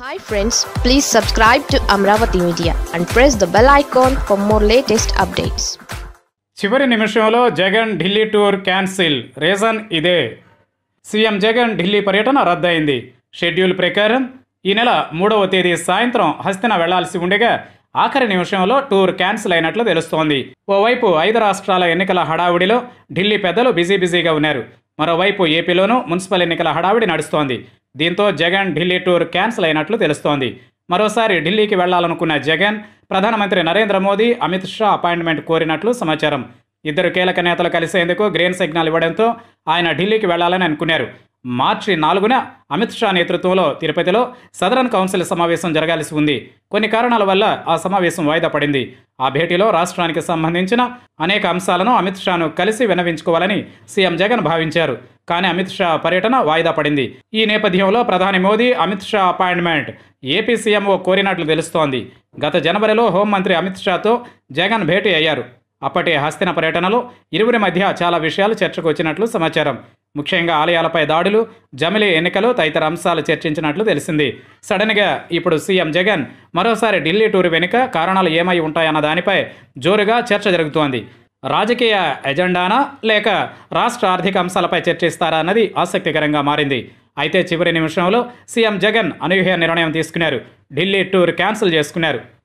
hi friends please subscribe to Amaravati media and press the bell icon for more latest updates చివరి నిమిషంలో Jagan Delhi tour cancel reason ఇదే CM Jagan Delhi పర్యటన రద్దయింది schedule ప్రకారం ఈ నెల మూడవ తేదీ సాయంత్రం హస్తిన వెళ్లాల్సి ఉండగా ఆఖరి నిమిషంలో టూర్ క్యాన్సిల్ అయినట్లు తెలుస్తోంది ఓవైపు ఐదు రాష్ట్రాల ఎన్నికల హడావుడిలో ఢిల్లీ పెద్దలు బిజీ బిజీగా ఉన్నారు మరోవైపు ఏపీలోనూ మున్సిపల్ ఎన్నికల హడావిడి నడుస్తోంది దీంతో జగన్ ఢిల్లీ టూర్ క్యాన్సిల్ అయినట్లు తెలుస్తోంది మరోసారి ఢిల్లీకి వెళ్లాలనుకున్న జగన్ ప్రధానమంత్రి నరేంద్ర మోదీ అమిత్ షా అపాయింట్మెంట్ కోరినట్లు సమాచారం ఇద్దరు కీలక నేతలు కలిసేందుకు గ్రీన్ సిగ్నల్ ఇవ్వడంతో ఆయన ఢిల్లీకి వెళ్లాలని అనుకున్నారు మార్చి నాలుగున అమిత్ షా నేతృత్వంలో తిరుపతిలో సదరన్ కౌన్సిల్ సమావేశం జరగాల్సి ఉంది కొన్ని కారణాల వల్ల ఆ సమావేశం వాయిదా పడింది ఆ భేటీలో రాష్ట్రానికి సంబంధించిన అనేక అంశాలను అమిత్ షాను కలిసి విన్నవించుకోవాలని సీఎం జగన్ భావించారు కానీ అమిత్ షా పర్యటన వాయిదా పడింది ఈ నేపథ్యంలో ప్రధాని Modi Amit Shah appointment AP CMO కోరినట్లు తెలుస్తోంది గత జనవరిలో హోంమంత్రి అమిత్ షాతో జగన్ భేటీ అయ్యారు అప్పటి హస్తిన పర్యటనలో ఇరువురి మధ్య చాలా విషయాలు చర్చకు వచ్చినట్లు సమాచారం ముఖ్యంగా ఆలయాలపై దాడులు జమిలీ ఎన్నికలు తదితర అంశాలు చర్చించినట్లు తెలిసింది సడన్గా ఇప్పుడు సీఎం జగన్ మరోసారి ఢిల్లీ టూర్ వెనుక కారణాలు ఏమై ఉంటాయన్న దానిపై జోరుగా చర్చ జరుగుతోంది రాజకీయ ఎజెండానా లేక రాష్ట్ర ఆర్థిక అంశాలపై చర్చిస్తారా అన్నది ఆసక్తికరంగా మారింది అయితే చివరి నిమిషంలో సీఎం జగన్ అనూహ్య నిర్ణయం తీసుకున్నారు ఢిల్లీ టూర్ క్యాన్సిల్ చేసుకున్నారు